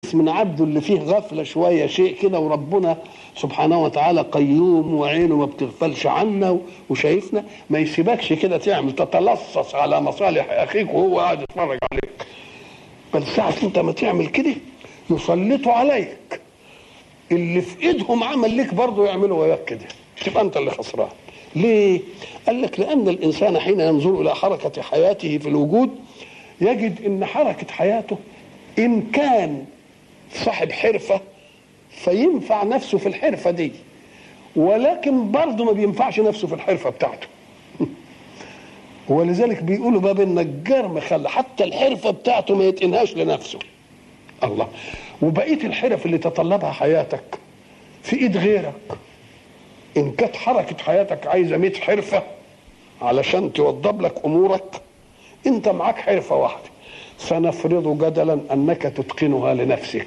من عبده اللي فيه غفله شويه شيء كده وربنا سبحانه وتعالى قيوم وعينه ما بتغفلش عنا وشايفنا ما يسيبكش كده تعمل تتلصص على مصالح اخيك وهو قاعد يتفرج عليك بل ساعة انت ما تعمل كده يسلطوا عليك اللي في ايدهم عمل لك برضه يعملوا وياك كده تبقى انت اللي خسران ليه؟ قال لك لان الانسان حين ينظر الى حركه حياته في الوجود يجد ان حركه حياته ان كان صاحب حرفه فينفع نفسه في الحرفه دي ولكن برضه ما بينفعش نفسه في الحرفه بتاعته ولذلك بيقولوا باب النجار مخلى حتى الحرفه بتاعته ما يتقنهاش لنفسه الله وبقيه الحرف اللي تطلبها حياتك في ايد غيرك ان كانت حركه حياتك عايزه 100 حرفه علشان توضب لك امورك انت معاك حرفه واحده سنفرض جدلا انك تتقنها لنفسك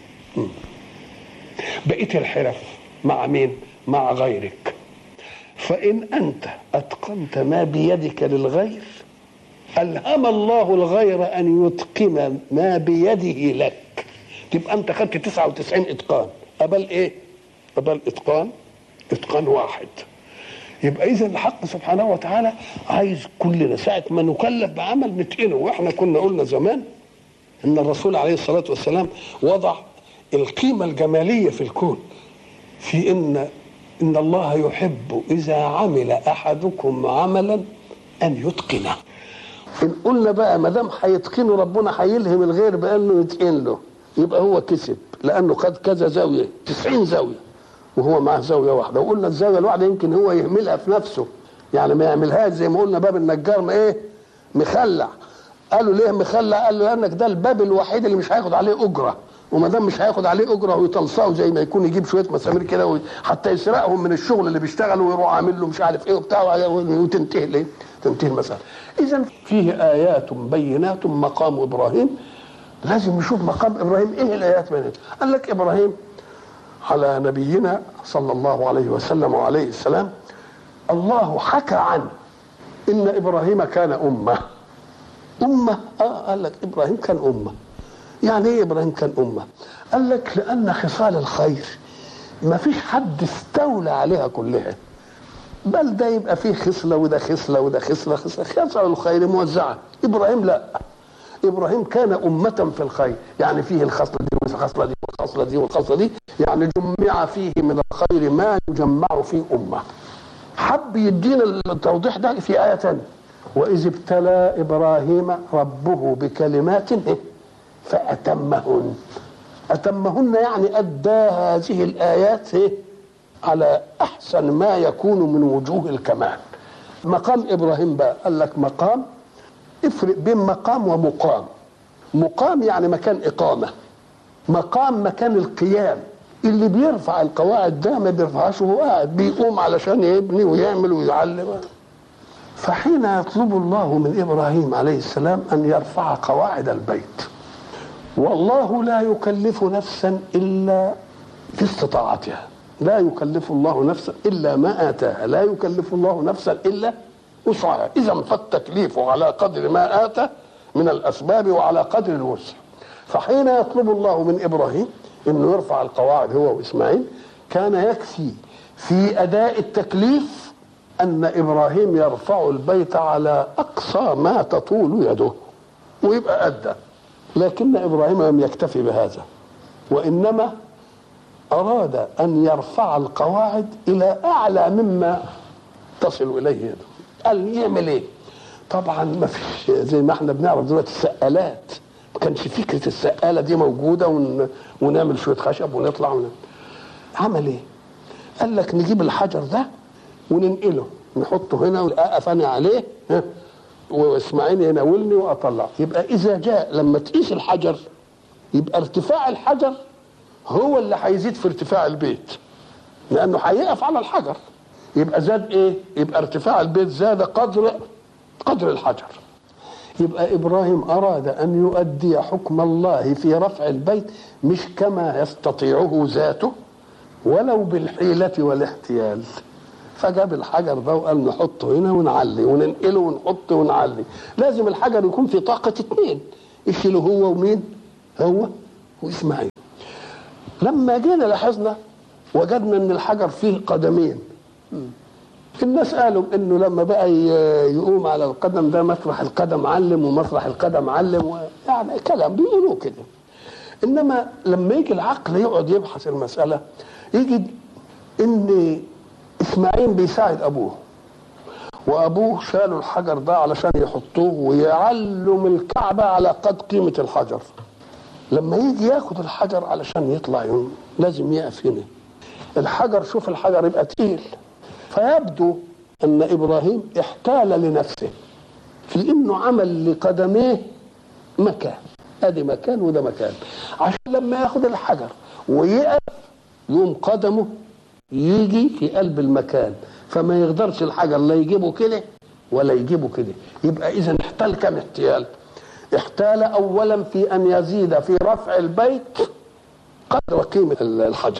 بقيه الحرف مع مين مع غيرك فان انت اتقنت ما بيدك للغير الهم الله الغير ان يتقن ما بيده لك تبقى انت خدت 99 اتقان قبل ايه قبل اتقان اتقان واحد يبقى اذا الحق سبحانه وتعالى عايز كلنا ساعه ما نكلف بعمل نتقنه واحنا كنا قلنا زمان ان الرسول عليه الصلاه والسلام وضع القيمه الجماليه في الكون في ان ان الله يحب اذا عمل احدكم عملا ان يتقنه ان قلنا بقى ما دام هيتقنه ربنا هيلهم الغير بانه يتقن له يبقى هو كسب لانه خد كذا زاويه 90 زاويه وهو معاه زاويه واحده وقلنا الزاويه الواحده يمكن هو يهملها في نفسه يعني ما يعملهاش زي ما قلنا باب النجار ما ايه مخلع قالوا ليه مخلع قال له لانك ده الباب الوحيد اللي مش هياخد عليه اجره وما دام مش هياخد عليه اجره ويطلصه زي ما يكون يجيب شويه مسامير كده حتى يسرقهم من الشغل اللي بيشتغلوا ويروح عامل له مش عارف ايه وبتاع وتنتهي ليه؟ تنتهي المساله. اذا فيه ايات بينات مقام ابراهيم لازم نشوف مقام ابراهيم ايه الايات بينات؟ قال لك ابراهيم على نبينا صلى الله عليه وسلم وعليه السلام الله حكى عنه ان ابراهيم كان امه امه اه قال لك ابراهيم كان امه يعني ايه ابراهيم كان امه قال لك لان خصال الخير ما فيش حد استولى عليها كلها بل ده يبقى فيه خصله وده خصله وده خصله خصله خصله الخير موزعه ابراهيم لا ابراهيم كان امه في الخير يعني فيه الخصله دي والخصله دي والخصله دي والخصله دي يعني جمع فيه من الخير ما يجمع في امه حب يدينا التوضيح ده في ايه ثانيه واذ ابتلى ابراهيم ربه بكلمات فاتمهن اتمهن يعني ادى هذه الايات على احسن ما يكون من وجوه الكمال مقام ابراهيم بقى قال لك مقام افرق بين مقام ومقام مقام يعني مكان اقامه مقام مكان القيام اللي بيرفع القواعد ده ما بيرفعهاش وهو قاعد بيقوم علشان يبني ويعمل ويعلم فحين يطلب الله من ابراهيم عليه السلام ان يرفع قواعد البيت والله لا يكلف نفسا الا في استطاعتها لا يكلف الله نفسا الا ما اتاها لا يكلف الله نفسا الا وسعها اذا فالتكليف على قدر ما اتى من الاسباب وعلى قدر الوسع فحين يطلب الله من ابراهيم انه يرفع القواعد هو واسماعيل كان يكفي في اداء التكليف ان ابراهيم يرفع البيت على اقصى ما تطول يده ويبقى ادى لكن ابراهيم لم يكتفي بهذا وانما اراد ان يرفع القواعد الى اعلى مما تصل اليه يده قال يعمل ايه طبعا ما فيش زي ما احنا بنعرف دلوقتي السقالات ما كانش فكره السقاله دي موجوده ون... ونعمل شويه خشب ونطلع ون... عمل ايه قال لك نجيب الحجر ده وننقله نحطه هنا واقف انا عليه ها واسماعيل يناولني واطلع يبقى اذا جاء لما تقيس الحجر يبقى ارتفاع الحجر هو اللي هيزيد في ارتفاع البيت لانه هيقف على الحجر يبقى زاد ايه يبقى ارتفاع البيت زاد قدر قدر الحجر يبقى ابراهيم اراد ان يؤدي حكم الله في رفع البيت مش كما يستطيعه ذاته ولو بالحيله والاحتيال فجاب الحجر ده وقال نحطه هنا ونعلي وننقله ونحطه ونعلي لازم الحجر يكون في طاقة اتنين يشيله هو ومين هو واسماعيل لما جينا لاحظنا وجدنا ان الحجر فيه قدمين الناس قالوا انه لما بقى ي- يقوم على القدم ده مسرح القدم علم ومسرح القدم علم و... يعني كلام بيقولوا كده انما لما يجي العقل يقعد يبحث المساله يجد ان اسماعيل بيساعد ابوه وابوه شالوا الحجر ده علشان يحطوه ويعلم الكعبه على قد قيمه الحجر لما يجي ياخد الحجر علشان يطلع يوم لازم يقف هنا الحجر شوف الحجر يبقى تقيل فيبدو ان ابراهيم احتال لنفسه في انه عمل لقدميه مكان ادي مكان وده مكان عشان لما ياخد الحجر ويقف يقوم قدمه يجي في قلب المكان فما يقدرش الحجر لا يجيبه كده ولا يجيبه كده يبقى اذا احتال كم احتيال احتال اولا في ان يزيد في رفع البيت قدر قيمه الحجر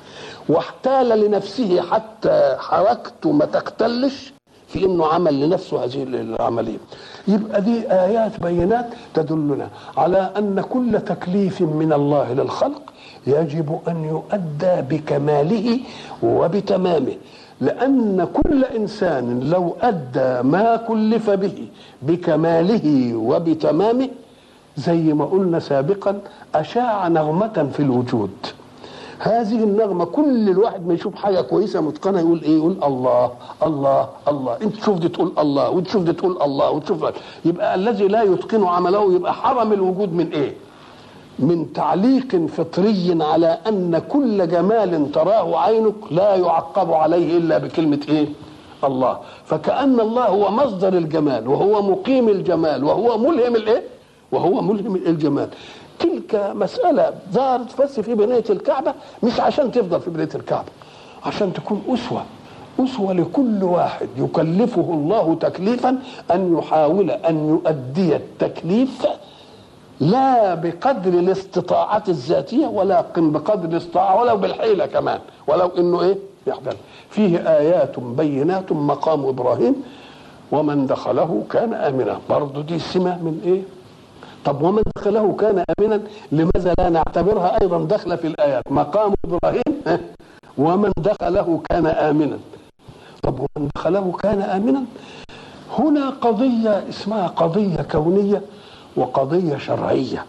واحتال لنفسه حتى حركته ما تختلش في انه عمل لنفسه هذه العمليه يبقى دي ايات بينات تدلنا على ان كل تكليف من الله للخلق يجب ان يؤدى بكماله وبتمامه لان كل انسان لو ادى ما كلف به بكماله وبتمامه زي ما قلنا سابقا اشاع نغمه في الوجود هذه النغمه كل الواحد ما يشوف حاجه كويسه متقنه يقول ايه يقول الله الله الله انت تشوف دي تقول الله وانت تشوف دي تقول الله وتشوف يبقى الذي لا يتقن عمله يبقى حرم الوجود من ايه من تعليق فطري على ان كل جمال تراه عينك لا يعقب عليه الا بكلمه ايه الله فكأن الله هو مصدر الجمال وهو مقيم الجمال وهو ملهم الايه وهو ملهم الجمال تلك مسألة ظهرت بس في بناية الكعبة مش عشان تفضل في بناية الكعبة عشان تكون أسوة أسوة لكل واحد يكلفه الله تكليفا أن يحاول أن يؤدي التكليف لا بقدر الاستطاعة الذاتية ولا بقدر الاستطاعة ولو بالحيلة كمان ولو انه ايه يحضر فيه آيات بينات مقام إبراهيم ومن دخله كان آمنا برضه دي سمة من ايه طب ومن دخله كان امنا لماذا لا نعتبرها ايضا داخله في الايات مقام ابراهيم ومن دخله كان امنا طب ومن دخله كان امنا هنا قضيه اسمها قضيه كونيه وقضيه شرعيه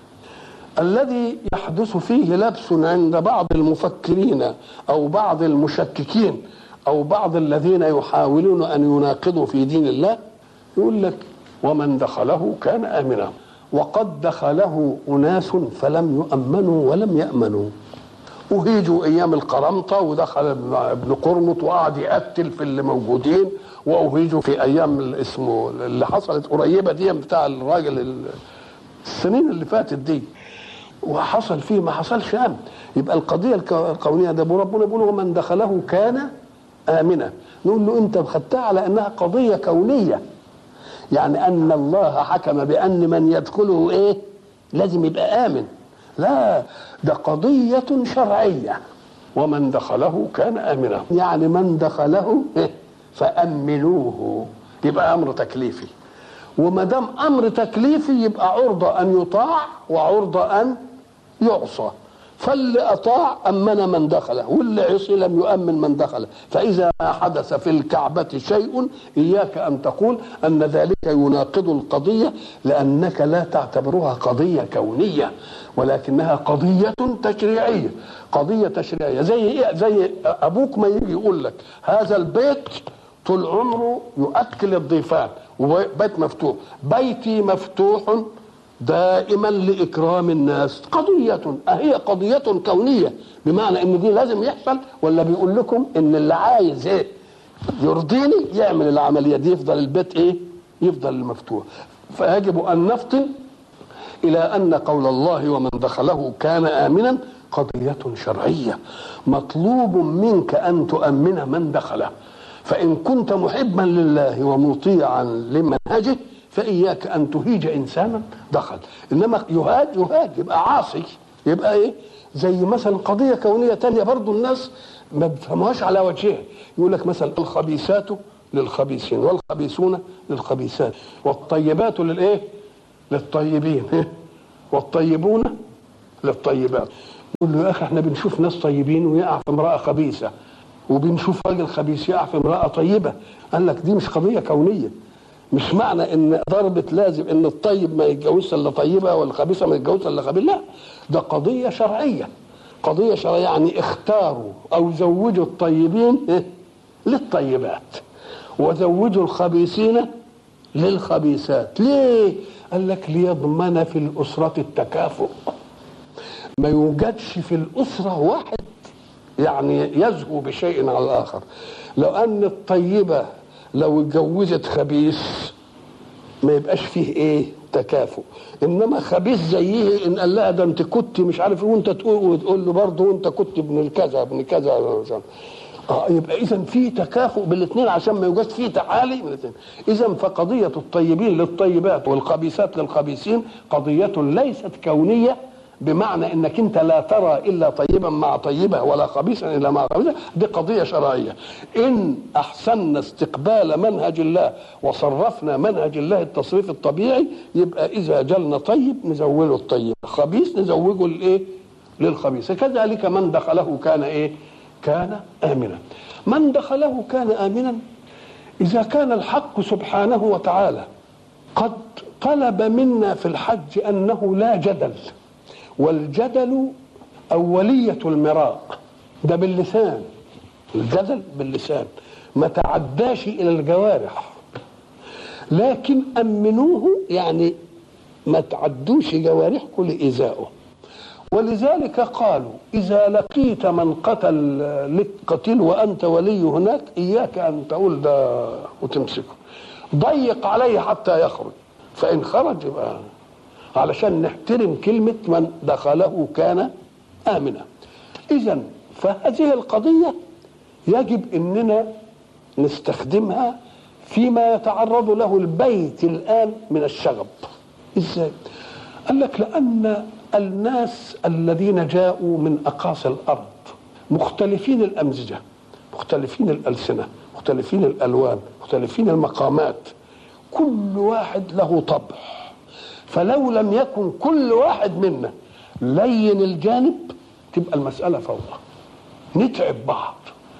الذي يحدث فيه لبس عند بعض المفكرين او بعض المشككين او بعض الذين يحاولون ان يناقضوا في دين الله يقول لك ومن دخله كان امنا وقد دخله أناس فلم يؤمنوا ولم يأمنوا أهيجوا أيام القرمطة ودخل ابن قرمط وقعد يقتل في اللي موجودين وأهيجوا في أيام اسمه اللي حصلت قريبة دي بتاع الراجل السنين اللي فاتت دي وحصل فيه ما حصلش أمن يبقى القضية الكونية ده ربنا بيقول ومن دخله كان آمنا نقول له أنت خدتها على أنها قضية كونية يعني ان الله حكم بان من يدخله ايه لازم يبقى امن لا ده قضيه شرعيه ومن دخله كان امنا يعني من دخله إيه؟ فامنوه يبقى امر تكليفي وما دام امر تكليفي يبقى عرضه ان يطاع وعرضه ان يعصى فاللي اطاع امن من دخله واللي عصي لم يؤمن من دخله فاذا ما حدث في الكعبه شيء اياك ان تقول ان ذلك يناقض القضيه لانك لا تعتبرها قضيه كونيه ولكنها قضيه تشريعيه قضيه تشريعيه زي ايه زي ابوك ما يجي يقول لك هذا البيت طول عمره يؤكل الضيفان وبيت مفتوح بيتي مفتوح دائما لاكرام الناس قضيه اهي قضيه كونيه بمعنى ان دي لازم يحصل ولا بيقول لكم ان اللي عايز ايه يرضيني يعمل العمليه دي يفضل البيت ايه يفضل مفتوح فيجب ان نفطن الى ان قول الله ومن دخله كان امنا قضيه شرعيه مطلوب منك ان تؤمن من دخله فان كنت محبا لله ومطيعا لمنهجه فإياك أن تهيج إنسانا دخل إنما يهاج يهاج يبقى عاصي يبقى إيه زي مثلا قضية كونية تانية برضو الناس ما بيفهموهاش على وجهها يقول لك مثلا الخبيثات للخبيثين والخبيثون للخبيثات والطيبات للإيه للطيبين والطيبون للطيبات يقول له يا اخي احنا بنشوف ناس طيبين ويقع في امراه خبيثه وبنشوف راجل خبيث يقع في امراه طيبه قال لك دي مش قضيه كونيه مش معنى ان ضربة لازم ان الطيب ما يتجوزش الا طيبه والخبيثه ما يتجوزش الا خبيث لا ده قضيه شرعيه قضيه شرعيه يعني اختاروا او زوجوا الطيبين إيه؟ للطيبات وزوجوا الخبيثين للخبيثات ليه قال لك ليضمن في الاسره التكافؤ ما يوجدش في الاسره واحد يعني يزهو بشيء على الاخر لو ان الطيبه لو اتجوزت خبيث ما يبقاش فيه ايه تكافؤ انما خبيث زيه ان قال لها ده انت كنت مش عارف ايه وانت تقول وتقول له برضه وانت كنت ابن الكذا ابن كذا اه يبقى اذا في تكافؤ بالاثنين عشان ما يوجدش فيه تعالي من الاثنين اذا فقضيه الطيبين للطيبات والخبيثات للخبيثين قضيه ليست كونيه بمعنى انك انت لا ترى الا طيبا مع طيبه ولا خبيثا الا مع خبيثه دي قضيه شرعيه ان احسننا استقبال منهج الله وصرفنا منهج الله التصريف الطبيعي يبقى اذا جلنا طيب نزوله الطيب خبيث نزوجه الايه للخبيث كذلك من دخله كان ايه كان امنا من دخله كان امنا اذا كان الحق سبحانه وتعالى قد طلب منا في الحج انه لا جدل والجدل أولية المراء ده باللسان الجدل باللسان ما تعداش إلى الجوارح لكن أمنوه يعني ما تعدوش جوارحكم لإيذائه ولذلك قالوا إذا لقيت من قتل لك قتيل وأنت ولي هناك إياك أن تقول ده وتمسكه ضيق عليه حتى يخرج فإن خرج يبقى علشان نحترم كلمة من دخله كان آمنا إذا فهذه القضية يجب أننا نستخدمها فيما يتعرض له البيت الآن من الشغب إزاي؟ قال لك لأن الناس الذين جاءوا من أقاصي الأرض مختلفين الأمزجة مختلفين الألسنة مختلفين الألوان مختلفين المقامات كل واحد له طبع فلو لم يكن كل واحد منا لين الجانب تبقى المسألة فوضى نتعب بعض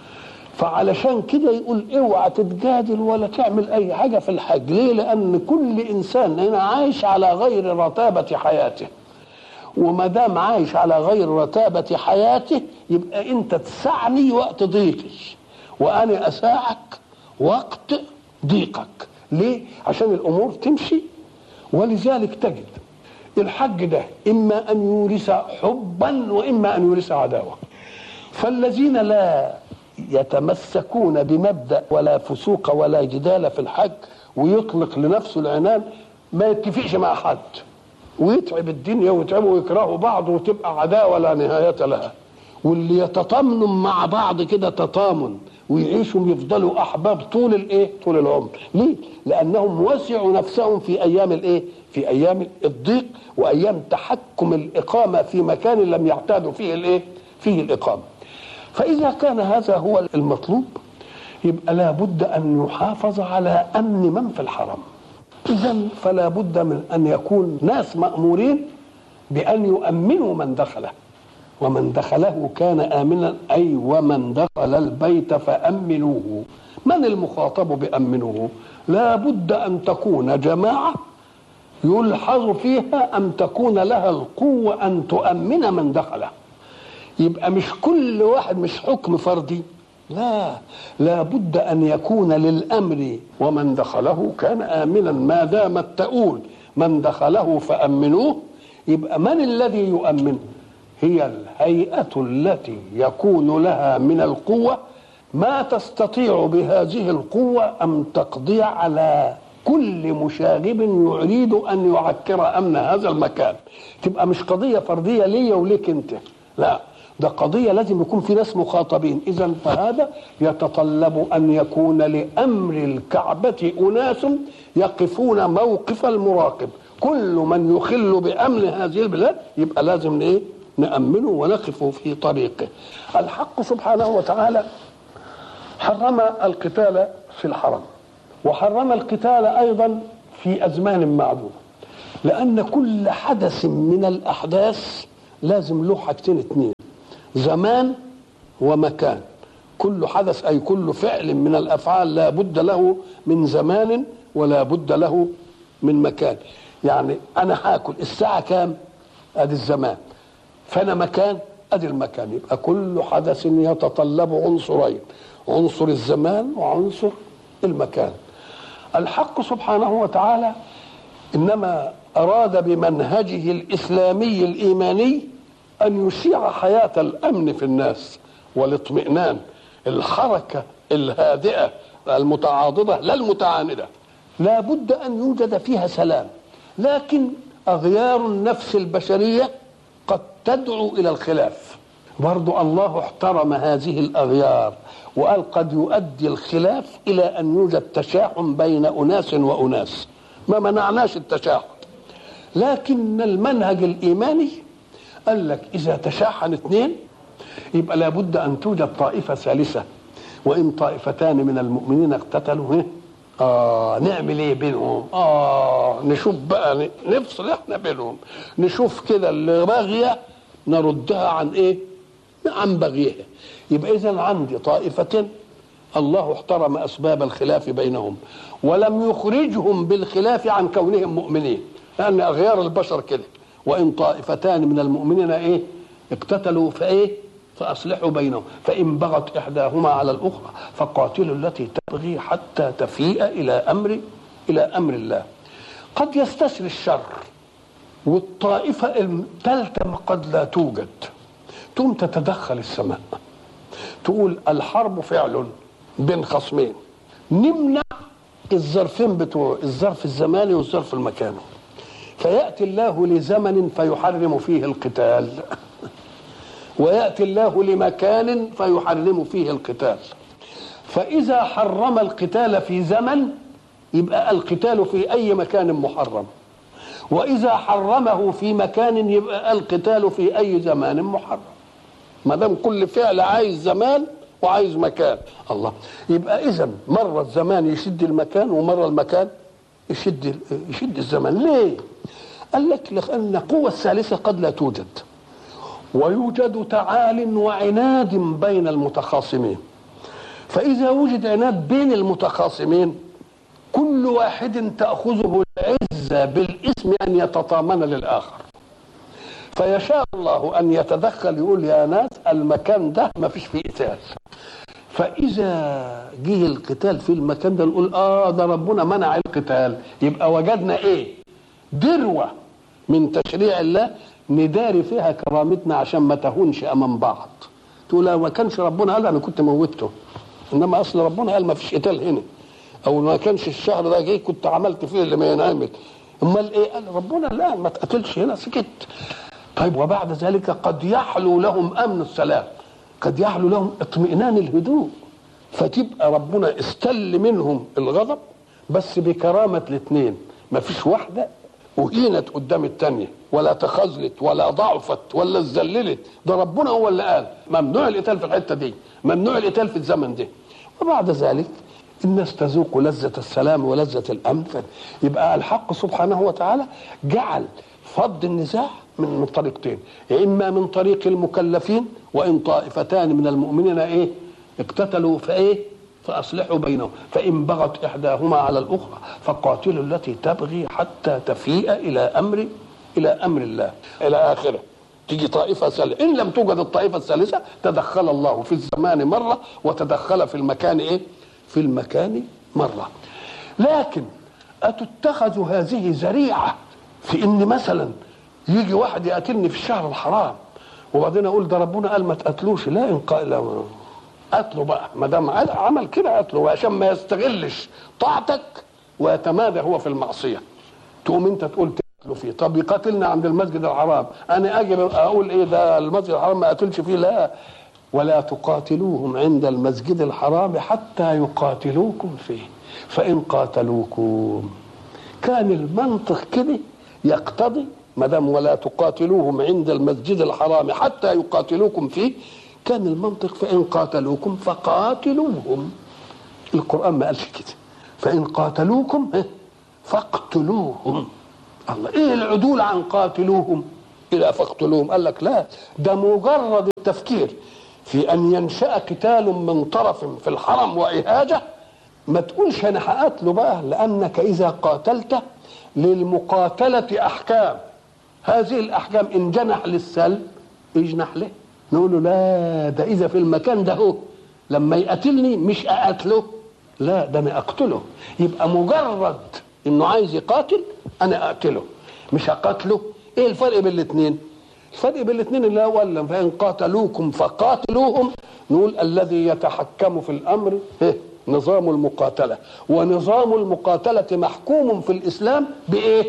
فعلشان كده يقول اوعى تتجادل ولا تعمل اي حاجة في الحج ليه لان كل انسان هنا عايش على غير رتابة حياته وما دام عايش على غير رتابة حياته يبقى انت تسعني وقت ضيقي وانا اساعك وقت ضيقك ليه عشان الامور تمشي ولذلك تجد الحج ده اما ان يورث حبا واما ان يورث عداوه فالذين لا يتمسكون بمبدا ولا فسوق ولا جدال في الحج ويطلق لنفسه العنان ما يتفقش مع حد ويتعب الدنيا ويتعبوا ويكرهوا بعض وتبقى عداوه لا نهايه لها واللي يتطامنوا مع بعض كده تطامن ويعيشوا يفضلوا احباب طول الايه طول العمر ليه لانهم وسعوا نفسهم في ايام الايه في ايام الضيق وايام تحكم الاقامه في مكان لم يعتادوا فيه الايه فيه الاقامه فاذا كان هذا هو المطلوب يبقى لا بد ان يحافظ على امن من في الحرم اذا فلا بد من ان يكون ناس مامورين بان يؤمنوا من دخله ومن دخله كان امنا اي ومن دخل البيت فامنوه من المخاطب بامنوه لا بد ان تكون جماعه يلحظ فيها ان تكون لها القوه ان تؤمن من دخله يبقى مش كل واحد مش حكم فردي لا لا بد ان يكون للامر ومن دخله كان امنا ما دامت تقول من دخله فامنوه يبقى من الذي يؤمنه هي الهيئة التي يكون لها من القوة ما تستطيع بهذه القوة أن تقضي على كل مشاغب يريد أن يعكر أمن هذا المكان تبقى مش قضية فردية ليا وليك أنت لا ده قضية لازم يكون في ناس مخاطبين إذا فهذا يتطلب أن يكون لأمر الكعبة أناس يقفون موقف المراقب كل من يخل بأمن هذه البلاد يبقى لازم إيه نأمنه ونقف في طريقه الحق سبحانه وتعالى حرم القتال في الحرم وحرم القتال أيضا في أزمان معدودة لأن كل حدث من الأحداث لازم له حاجتين اتنين زمان ومكان كل حدث اي كل فعل من الافعال لا بد له من زمان ولا بد له من مكان يعني انا هاكل الساعه كام ادي الزمان فانا مكان ادي المكان يبقى كل حدث يتطلب عنصرين عنصر الزمان وعنصر المكان الحق سبحانه وتعالى انما اراد بمنهجه الاسلامي الايماني ان يشيع حياه الامن في الناس والاطمئنان الحركه الهادئه المتعاضده لا المتعانده لا بد ان يوجد فيها سلام لكن اغيار النفس البشريه قد تدعو الى الخلاف برضو الله احترم هذه الاغيار وقال قد يؤدي الخلاف الى ان يوجد تشاحن بين اناس واناس ما منعناش التشاحن لكن المنهج الايماني قال لك اذا تشاحن اثنين يبقى لابد ان توجد طائفه ثالثه وان طائفتان من المؤمنين اقتتلوا هه اه نعمل ايه بينهم اه نشوف بقى نفصل احنا بينهم نشوف كده اللي باغيه نردها عن ايه عن بغيها يبقى اذا عندي طائفتين الله احترم اسباب الخلاف بينهم ولم يخرجهم بالخلاف عن كونهم مؤمنين لان اغيار البشر كده وان طائفتان من المؤمنين ايه اقتتلوا فايه فاصلحوا بينهم فان بغت احداهما على الاخرى فقاتلوا التي تبغي حتى تفيء الى امر الى امر الله قد يستسري الشر والطائفه الثالثه قد لا توجد تقوم تتدخل السماء تقول الحرب فعل بين خصمين نمنع الظرفين بتوع الظرف الزماني والظرف المكاني فياتي الله لزمن فيحرم فيه القتال وياتي الله لمكان فيحرم فيه القتال فاذا حرم القتال في زمن يبقى القتال في اي مكان محرم واذا حرمه في مكان يبقى القتال في اي زمان محرم ما دام كل فعل عايز زمان وعايز مكان الله يبقى اذا مره الزمان يشد المكان ومره المكان يشد يشد الزمن ليه قال لك لان القوه الثالثه قد لا توجد ويوجد تعال وعناد بين المتخاصمين فاذا وجد عناد بين المتخاصمين كل واحد تاخذه العزه بالاسم ان يتطامن للاخر فيشاء الله ان يتدخل يقول يا ناس المكان ده ما فيش فيه قتال فاذا جه القتال في المكان ده نقول اه ده ربنا منع القتال يبقى وجدنا ايه ذروه من تشريع الله نداري فيها كرامتنا عشان ما تهونش امام بعض تقول لو ما كانش ربنا قال انا كنت موته انما اصل ربنا قال ما فيش قتال هنا او ما كانش الشهر ده جه كنت عملت فيه اللي ما ينعمل امال ايه قال ربنا لا ما تقتلش هنا سكت طيب وبعد ذلك قد يحلو لهم امن السلام قد يحلو لهم اطمئنان الهدوء فتبقى ربنا استل منهم الغضب بس بكرامة الاثنين ما فيش واحدة أهينت قدام الثانية ولا تخاذلت ولا ضعفت ولا اتذللت ده ربنا هو اللي قال ممنوع القتال في الحتة دي ممنوع القتال في الزمن ده وبعد ذلك الناس تذوق لذة السلام ولذة الأمن يبقى الحق سبحانه وتعالى جعل فض النزاع من من طريقتين يا اما من طريق المكلفين وان طائفتان من المؤمنين ايه اقتتلوا فايه فاصلحوا بينهم فان بغت احداهما على الاخرى فقاتلوا التي تبغي حتى تفيء الى امر الى امر الله الى اخره تيجي طائفة ثالثة إن لم توجد الطائفة الثالثة تدخل الله في الزمان مرة وتدخل في المكان إيه؟ في المكان مرة لكن أتتخذ هذه ذريعة في إن مثلا يجي واحد يقتلني في الشهر الحرام وبعدين اقول ده ربنا قال ما تقتلوش لا ان قال قتله بقى ما دام عمل كده قتله عشان ما يستغلش طاعتك ويتمادى هو في المعصيه تقوم انت تقول تقتله فيه طب يقاتلنا عند المسجد الحرام انا اجي اقول ايه ده المسجد الحرام ما قتلش فيه لا ولا تقاتلوهم عند المسجد الحرام حتى يقاتلوكم فيه فان قاتلوكم كان المنطق كده يقتضي ما دام ولا تقاتلوهم عند المسجد الحرام حتى يقاتلوكم فيه كان المنطق فإن قاتلوكم فقاتلوهم القرآن ما قالش كده فإن قاتلوكم فاقتلوهم الله ايه العدول عن قاتلوهم إلى فاقتلوهم قال لك لا ده مجرد التفكير في أن ينشأ قتال من طرف في الحرم وإهاجة ما تقولش أنا هقاتله بقى لأنك إذا قاتلت للمقاتلة أحكام هذه الأحكام إن جنح للسلب يجنح له نقول له لا ده إذا في المكان ده هو لما يقاتلني مش أقاتله لا ده أنا أقتله يبقى مجرد إنه عايز يقاتل أنا أقتله مش هقاتله إيه الفرق بين الاثنين؟ الفرق بين الاثنين اللي هو قال فإن قاتلوكم فقاتلوهم نقول الذي يتحكم في الأمر إيه؟ نظام المقاتلة ونظام المقاتلة محكوم في الإسلام بإيه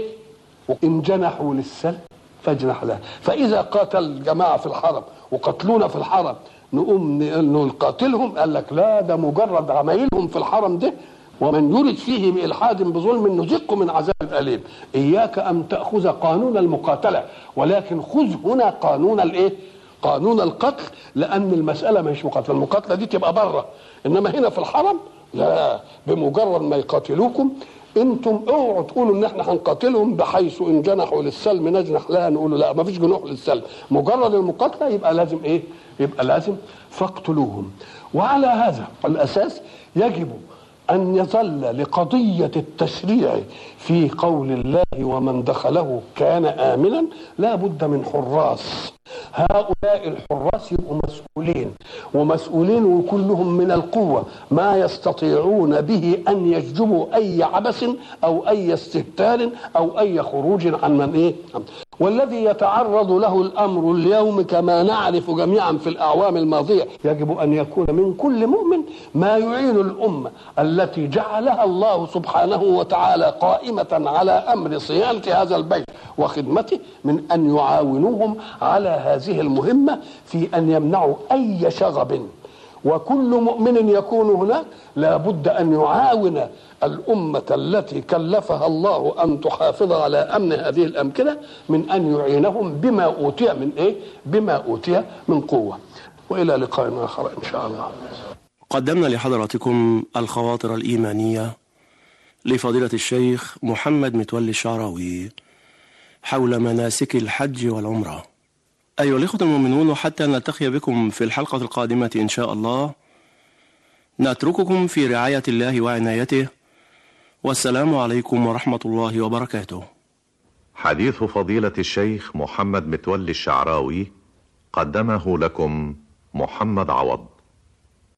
وإن جنحوا للسلم فاجنح له فإذا قاتل جماعة في الحرم وقتلونا في الحرم نقوم نقاتلهم قال لك لا ده مجرد عمايلهم في الحرم ده ومن يرد فيه بإلحاد بظلم نذقه من عذاب أليم إياك أن تأخذ قانون المقاتلة ولكن خذ هنا قانون الإيه قانون القتل لأن المسألة مش مقاتلة المقاتلة دي تبقى بره إنما هنا في الحرم لا بمجرد ما يقاتلوكم انتم اوعوا تقولوا ان احنا هنقاتلهم بحيث ان جنحوا للسلم نجنح لها نقول لا ما فيش جنوح للسلم مجرد المقاتله يبقى لازم ايه يبقى لازم فاقتلوهم وعلى هذا الاساس يجب أن يظل لقضية التشريع في قول الله ومن دخله كان آمنا لا بد من حراس هؤلاء الحراس يبقوا مسؤولين ومسؤولين وكلهم من القوة ما يستطيعون به أن يججبوا أي عبث أو أي استهتار أو أي خروج عن من إيه والذي يتعرض له الامر اليوم كما نعرف جميعا في الاعوام الماضيه يجب ان يكون من كل مؤمن ما يعين الامه التي جعلها الله سبحانه وتعالى قائمه على امر صيانه هذا البيت وخدمته من ان يعاونوهم على هذه المهمه في ان يمنعوا اي شغب وكل مؤمن يكون هناك لابد ان يعاون الأمة التي كلفها الله أن تحافظ على أمن هذه الأمكنة من أن يعينهم بما أوتي من إيه؟ بما أوتي من قوة وإلى لقاء آخر إن شاء الله قدمنا لحضراتكم الخواطر الإيمانية لفضيلة الشيخ محمد متولي الشعراوي حول مناسك الحج والعمرة أيها الإخوة المؤمنون حتى نلتقي بكم في الحلقة القادمة إن شاء الله نترككم في رعاية الله وعنايته والسلام عليكم ورحمة الله وبركاته حديث فضيلة الشيخ محمد متولي الشعراوي قدمه لكم محمد عوض